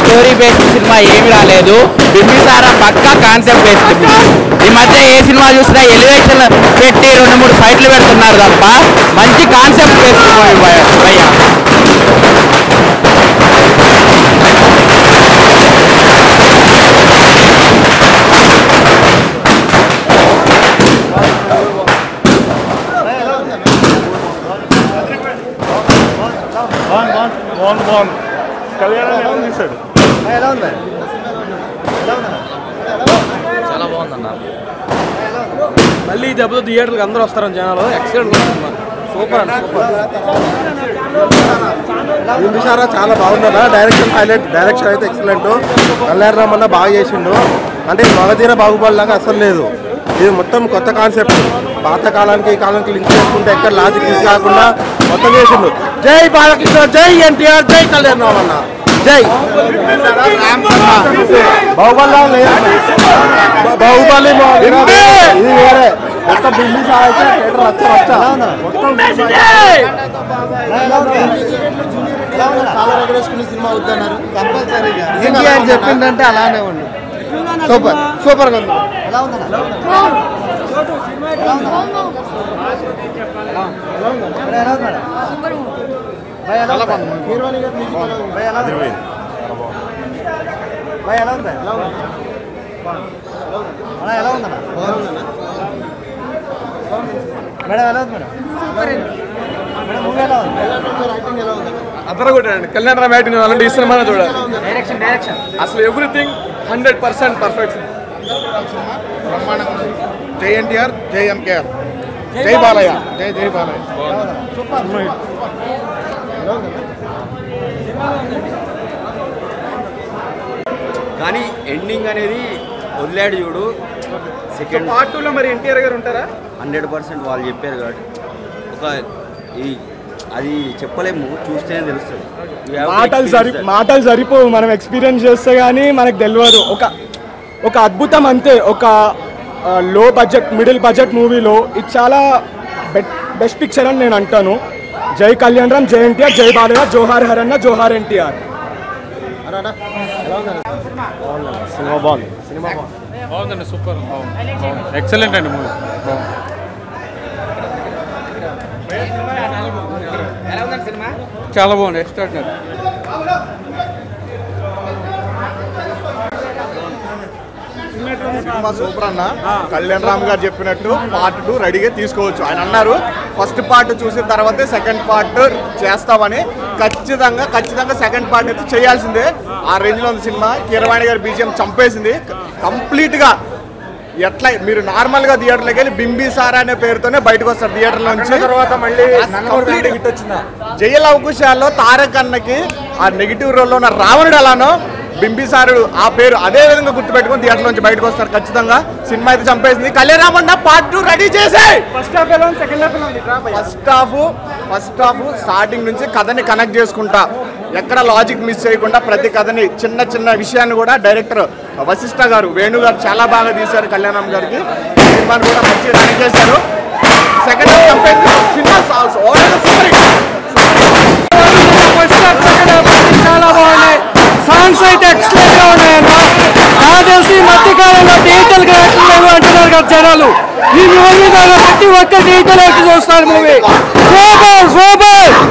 Story based cinema ఏమి రాలేదు బింబిసారా పక్కా concept based ఈ మధ్య ఏ సినిమా చూసినా ఎలివేషన్ పెట్టి రెండు మూడు ఫైట్లు పెడుతున్నారు తప్ప మంచి కాన్సెప్ట్ బేస్డ్ మూవీ భయ్యా బాగుంది బాగుంది కళ్యాణ్ ఎలా తీశాడు చాలా బాగుందన్న మళ్ళీ ఈ దెబ్బతో థియేటర్కి అందరూ వస్తారని జనాలు ఎక్సలెంట్ సినిమా సూపర్ అండి సూపర్ బింబిసారా చాలా బాగుందన్న డైరెక్షన్ హైలైట్ డైరెక్షన్ అయితే ఎక్సలెంట్ కళ్యాణ్ రామ్ అన్న బాగా చేసిండు అంటే మగధీర బాహుబలిలాగా అసలు లేదు ఇది మొత్తం కొత్త కాన్సెప్ట్ పాత కాలానికి ఈ కాలానికి లింక్ చేసుకుంటే ఎక్కడ లాజిక్ తీసి కాకుండా మొత్తం చేసిండు జై బాలకృష్ణ జై ఎన్టీఆర్ జై కళ్యాణ్ రామ్ అన్న జై బాహుబలి లేదు బాహుబలి ఇది వేరే మొత్తం బింబిసారా అయితే థియేటర్ రచ్చ రచ్చ మొత్తం ఎన్టీఆర్ చెప్పిందంటే అలానే ఉంది సూపర్ సూపర్ గా ఉంది అదర కొట్టాడండి కళ్యాణ రామ్ యాక్టింగ్ అలాంటి ఈ సినిమానే చూడాలి అసలు ఎవ్రీథింగ్ హండ్రెడ్ పర్సెంట్ పర్ఫెక్ట్ జై ఎన్టీఆర్ జై ఎన్కేఆర్ జై బాలయ్య జై జై బాలయ్య కానీ ఎండింగ్ అనేది వదిలాడు చూడు సెకండ్ పార్ట్ టూలో మరి ఎన్టీఆర్ గారు ఉంటారా హండ్రెడ్ పర్సెంట్ వాళ్ళు చెప్పారు కాబట్టి ఒక ఈ అది చెప్పలేము చూస్తేనే తెలుస్తుంది You have to మాటలు సరి experience that. మాటలు సరిపోవు మనం ఎక్స్పీరియన్స్ చేస్తే కానీ మనకు తెలియదు ఒక ఒక అద్భుతం అంతే ఒక లో బడ్జెట్ మిడిల్ బడ్జెట్ మూవీలో ఇది చాలా బెస్ట్ పిక్చర్ అని నేను అంటాను జై కళ్యాణ్ రామ్ జై ఎన్టీఆర్ జై బాలయ్య జోహార్ హరన్న జోహార్ ఎన్టీఆర్ సినిమా బాగుంది బాగుందండి సూపర్ ఎక్సలెంట్ అండి మూవీ చాలా బాగుంది ఎక్స్ట్రాడినరీ సినిమా సూపర్ అన్న కళ్యాణ్ రామ్ గారు చెప్పినట్టు పార్ట్ టూ రెడీగా తీసుకోవచ్చు ఆయన అన్నారు ఫస్ట్ పార్ట్ చూసిన తర్వాతే సెకండ్ పార్ట్ చేస్తామని ఖచ్చితంగా ఖచ్చితంగా సెకండ్ పార్ట్ అయితే చేయాల్సిందే ఆ రేంజ్ లో ఉంది సినిమా కీరవాణి గారి బీజిఎం చంపేసింది కంప్లీట్ గా ఎట్లా మీరు నార్మల్ గా థియేటర్లోకి వెళ్ళి బింబిసారా అనే పేరుతోనే బయటకు వస్తారు థియేటర్ నుంచి తర్వాత మళ్ళీ జయల అవకుశాల్లో తారక్ అన్నకి ఆ నెగిటివ్ రోల్లో ఉన్న రావణుడు ఎలానో బింబిసారుడు ఆ పేరు అదే విధంగా గుర్తుపెట్టుకుని థియేటర్ నుంచి బయటకు వస్తారు ఖచ్చితంగా సినిమా అయితే చంపేసింది కళ్యాణరామన్న పార్ట్ టూ రెడీ చేసాయి ఫస్ట్ హాఫ్ ఎలా ఉంది సెకండ్ హాఫ్ ఎలా ఉంది first half first half starting నుంచి కథని కనెక్ట్ చేసుకుంటా ఎక్కడ లాజిక్ మిస్ చేయకుండా ప్రతి కథని చిన్న చిన్న విషయాన్ని కూడా డైరెక్టర్ వశిష్ఠ గారు వేణు గారు చాలా బాగా తీశారు కళ్యాణం గారికి సినిమాని కూడా మంచిగా కనెక్ట్ చేశారు సెకండ్ హాఫ్ చంపేసింది సినిమా ఓవరాల్ సూపర్ చాలా బాగున్నాయి సాంగ్స్ అయితే ఎక్సలెంట్ గా ఉన్నాయన్న నాకు తెలిసి ఈ మధ్య కాలంలో డిజిటల్ గా లేవు అంటున్నారు కదా జనాలు ఈ మూవీ ద్వారా ప్రతి ఒక్క డిజిటల్ ఎక్కి చూస్తారు మూవీ సూపర్ సూపర్